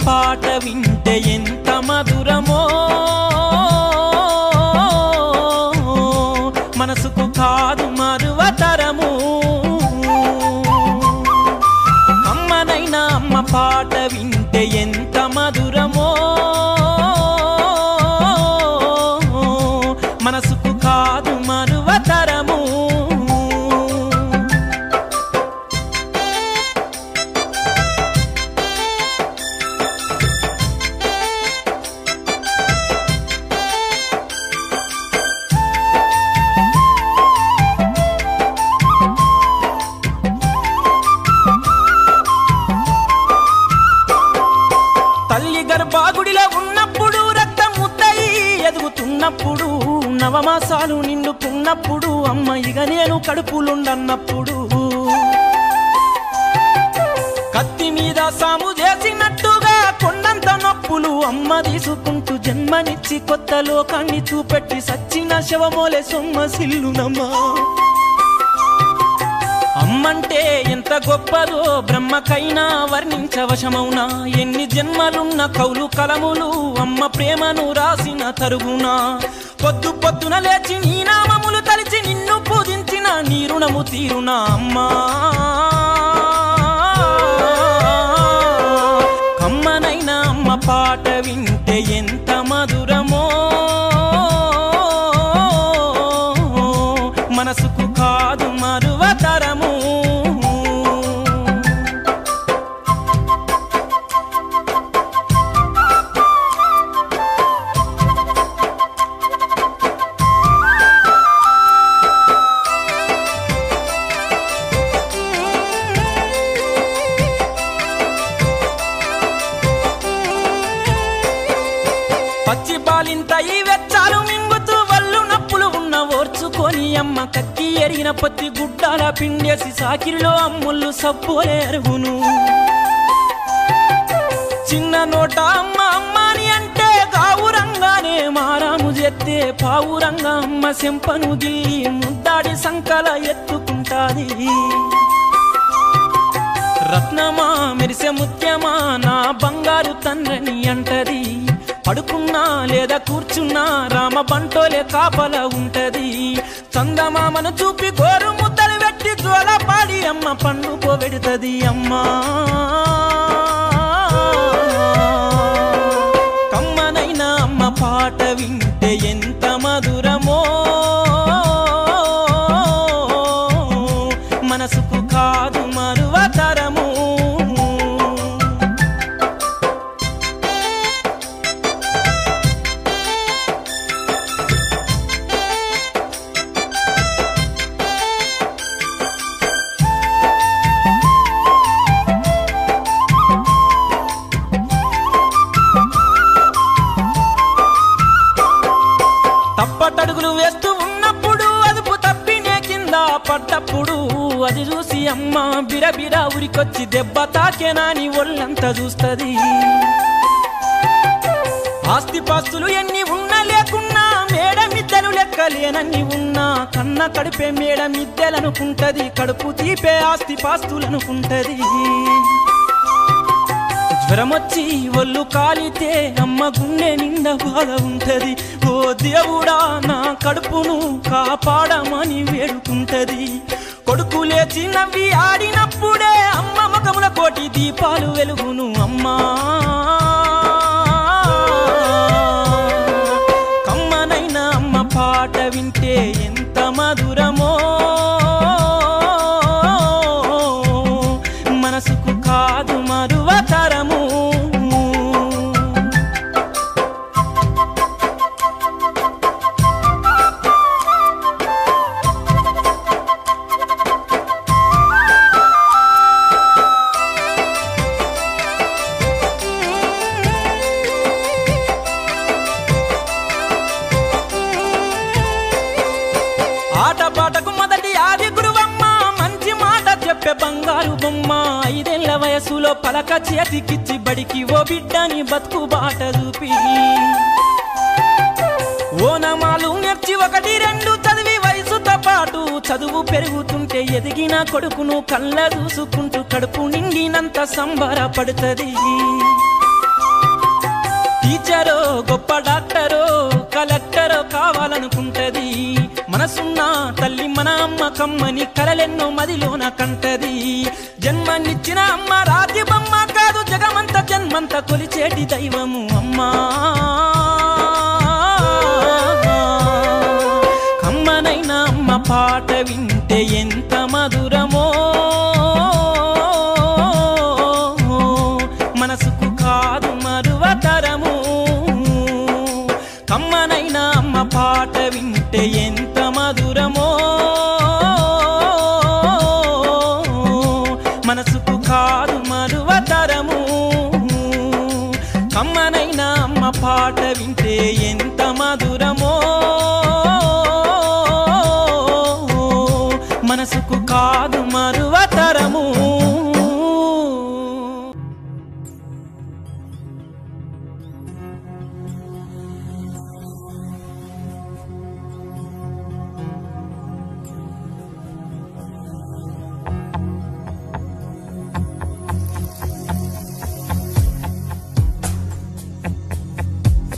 పాట వింటే ఎంత మధురమో మనసుకు కాదు మరువతరము అమ్మనైనా అమ్మ పాట వింటే ఎంత మధురమో మనసుకు కాదు మరువతరము తల్లి గర్భాగుడిలో ఉన్నప్పుడు రక్తం ముద్దయి ఎదుగుతున్నప్పుడు నవమాసాలు నిండుకున్నప్పుడు అమ్మ ఇక నేను కడుపులుండన్నప్పుడు కత్తి మీద సాము చేసినట్టుగా కొండంత నొప్పులు అమ్మ తీసుకుంటూ జన్మనిచ్చి కొత్త లోకాన్ని చూపెట్టి సచ్చిన శవమోలే సొమ్మ సిల్లునమ్మా అమ్మంటే ఎంత గొప్పదో బ్రహ్మకైనా వర్ణించవశమౌనా ఎన్ని జన్మలున్న కౌలు కలములు అమ్మ ప్రేమను రాసిన తరుగునా పొద్దు పొద్దున లేచి నీ నామములు తలిచి నిన్ను పూజించిన నీ రుణము తీరునా అమ్మా కమ్మనైనా అమ్మ పాట వింటే ఎంత మధురమో మనసుకు కాదు మరువతరము పచ్చి బాలింత ఈ వెచ్చాలు మింగుతూ వల్లు నప్పులు ఉన్న ఓర్చుకొని అమ్మ కత్తి ఎరిగిన పత్తి గుడ్డాల పిండేసి సాకిరిలో అమ్ముళ్ళు సబ్బోలే అరుగును చిన్న నోట అమ్మ అమ్మని అంటే గావురంగానే మారాము చేస్తే పావురంగా అమ్మ సెంపను గిల్లి ముద్దాడి సంకల ఎత్తుకుంటాది రత్నమా మెరిసే ముత్యమా నా బంగారు తండ్రిని అంటది పడుకున్నా లేదా కూర్చున్నా రామ బంటోలే కాపల ఉంటది చందమామను చూపి గోరు ముద్దలు పెట్టి జోల పాడి అమ్మ పండుకోబెడుతది అమ్మా కమ్మనైనా అమ్మ పాట వింటే ఎంత మధురమో మనసుకు కాదు మరువతరము తప్పటడుగులు వేస్తూ ఉన్నప్పుడు అదుపు తప్పినే కింద పడ్డప్పుడు అది చూసి అమ్మ బిరబిర ఉరికొచ్చి దెబ్బ తాకేనాని ఒళ్ళంతా చూస్తది ఆస్తి పాస్తులు ఎన్ని ఉన్నా లేకున్నా మేడ మిద్దెలు లెక్కలేనన్ని ఉన్నా కన్న కడిపే మేడ మిద్దెలనుకుంటది కడుపు తీపే ఆస్తి పాస్తులనుకుంటది జ్వరమొచ్చి ఒళ్ళు కాలితే అమ్మ గుండె నిండా బాధ ఉంటది ఓ దేవుడా నా కడుపును కాపాడమని వేడుకుంటది కొడుకు లేచి నవ్వి ఆడినప్పుడే అమ్మ ముఖముల కోటి దీపాలు వెలుగును అమ్మా కమ్మనైనా అమ్మ పాట వింటే ఎంత మధురమో మనసుకు కాదు మరువతరము ఆటపాటకు మొదటి ఆది గురువమ్మ మంచి మాట చెప్పే బంగారు బొమ్మ ఐదేళ్ల వయసులో పలక చేతికిచ్చి బడికి ఓ బిడ్డని బతుకు బాట చూపి ఓనమాలు నేర్చి ఒకటి రెండు చదివి వయసుతో పాటు చదువు పెరుగుతుంటే ఎదిగిన కొడుకును కళ్ళ చూసుకుంటూ కడుపు నిండినంత సంబరపడుతుంది గొప్ప డాక్టరో కలెక్టరో కావాలనుకుంటది మనసున్న తల్లి మన అమ్మ కమ్మని కలలెన్నో మదిలోన కంటది జన్మనిచ్చిన అమ్మ రాతి బొమ్మ కాదు జగమంత జన్మంత కొలిచేటి దైవము అమ్మా కమ్మనైన అమ్మ పాట వింటే ఎంత మధురమో మనసుకు కాదు మరువతరము కమ్మనైన అమ్మ పాట వింటే ఎంత మధురమో మనసుకు కాదు మరువతరము కమ్మనైన అమ్మ పాట వింటే ఎంత మధురమో మనసుకు కాదు మరు